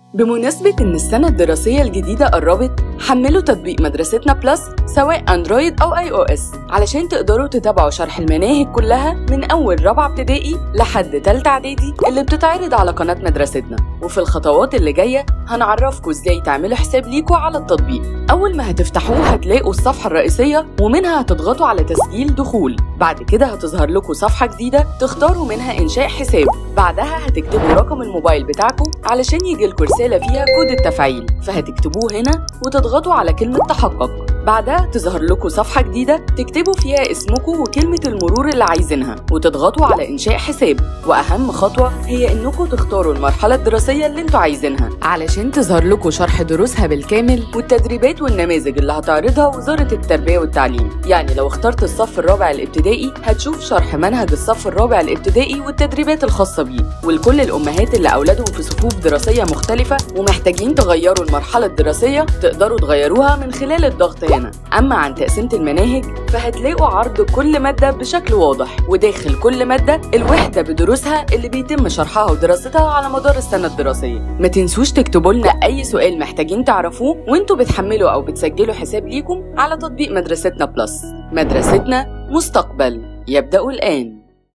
بمناسبة إن السنة الدراسية الجديدة قربت حملوا تطبيق مدرستنا بلس سواء أندرويد أو أي أو إس علشان تقدروا تتابعوا شرح المناهج كلها من أول رابعة ابتدائي لحد تالتة إعدادي اللي بتتعرض على قناة مدرستنا وفي الخطوات اللي جاية هنعرفكم إزاي تعملوا حساب ليكوا على التطبيق أول ما هتفتحوه هتلاقوا الصفحة الرئيسية ومنها هتضغطوا على تسجيل دخول بعد كده هتظهر لكم صفحة جديدة تختاروا منها إنشاء حساب بعدها هتكتبوا رقم الموبايل بتاعكم علشان يجيلكوا رسالة فيها كود التفعيل فهتكتبوه هنا وتضغطوا على كلمة تحقق بعدها تظهر لكم صفحة جديدة تكتبوا فيها اسمكم وكلمة المرور اللي عايزينها وتضغطوا على إنشاء حساب وأهم خطوة هي إنكم تختاروا المرحلة الدراسية اللي انتوا عايزينها علشان تظهر لكم شرح دروسها بالكامل والتدريبات والنماذج اللي هتعرضها وزارة التربية والتعليم يعني لو اخترت الصف الرابع الابتدائي هتشوف شرح منهج الصف الرابع الابتدائي والتدريبات الخاصة بيه ولكل الأمهات اللي أولادهم في صفوف دراسية مختلفة ومحتاجين تغيروا المرحلة الدراسية تقدروا تغيروها من خلال الضغط هنا أما عن تقسيمة المناهج فهتلاقوا عرض كل مادة بشكل واضح وداخل كل مادة الوحدة بدروسها اللي بيتم شرحها ودراستها على مدار السنة الدراسية ما تنسوش تكتبوا لنا أي سؤال محتاجين تعرفوه وانتوا بتحملوا أو بتسجلوا حساب ليكم على تطبيق مدرستنا بلس مدرستنا مستقبل يبدأ الآن